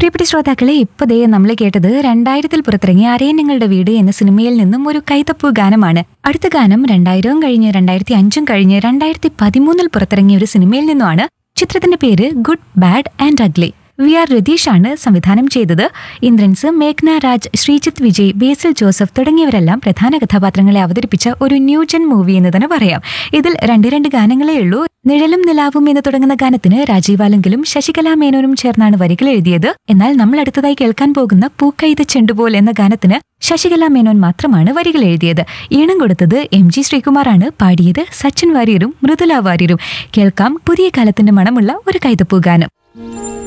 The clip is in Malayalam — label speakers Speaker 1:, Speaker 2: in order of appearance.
Speaker 1: പ്രിയപ്പെട്ട ശ്രോതാക്കളെ ഇപ്പൊ ദേ നമ്മൾ കേട്ടത് രണ്ടായിരത്തിൽ പുറത്തിറങ്ങിയ അരയന്നങ്ങളുടെ വീട് എന്ന സിനിമയിൽ നിന്നും ഒരു കൈതപ്പൂ ഗാനമാണ് അടുത്ത ഗാനം രണ്ടായിരവും കഴിഞ്ഞ് രണ്ടായിരത്തി അഞ്ചും കഴിഞ്ഞ് രണ്ടായിരത്തി പതിമൂന്നിൽ പുറത്തിറങ്ങിയ ഒരു സിനിമയിൽ നിന്നുമാണ് ചിത്രത്തിന്റെ പേര് good bad and ugly V R Ratheesh ആണ് സംവിധാനം ചെയ്തത് ഇന്ദ്രൻസ് മേഘ്ന രാജ് ശ്രീജിത്ത് വിജയ് ബേസിൽ ജോസഫ് തുടങ്ങിയവരെല്ലാം പ്രധാന കഥാപാത്രങ്ങളെ അവതരിപ്പിച്ച ഒരു ന്യൂജൻ മൂവി എന്ന് തന്നെ പറയാം ഇതിൽ രണ്ട് രണ്ട് ഗാനങ്ങളേ ഉള്ളൂ നിഴലും നിലാവും എന്ന് തുടങ്ങുന്ന ഗാനത്തിന് രാജീവാലെങ്കിലും ശശികല മേനോനും ചേർന്നാണ് വരികൾ എഴുതിയത് എന്നാൽ നമ്മൾ അടുത്തതായി കേൾക്കാൻ പോകുന്ന പൂക്കൈത ചെണ്ടുപോൽ എന്ന ഗാനത്തിന് ശശികല മേനോൻ മാത്രമാണ് വരികൾ എഴുതിയത് ഈണം കൊടുത്തത് എം ജി ശ്രീകുമാറാണ് പാടിയത് സച്ചിൻ വാര്യരും മൃദുല വാര്യരും കേൾക്കാം പുതിയ കാലത്തിന്റെ മണമുള്ള ഒരു കൈതപ്പൂ ഗാനം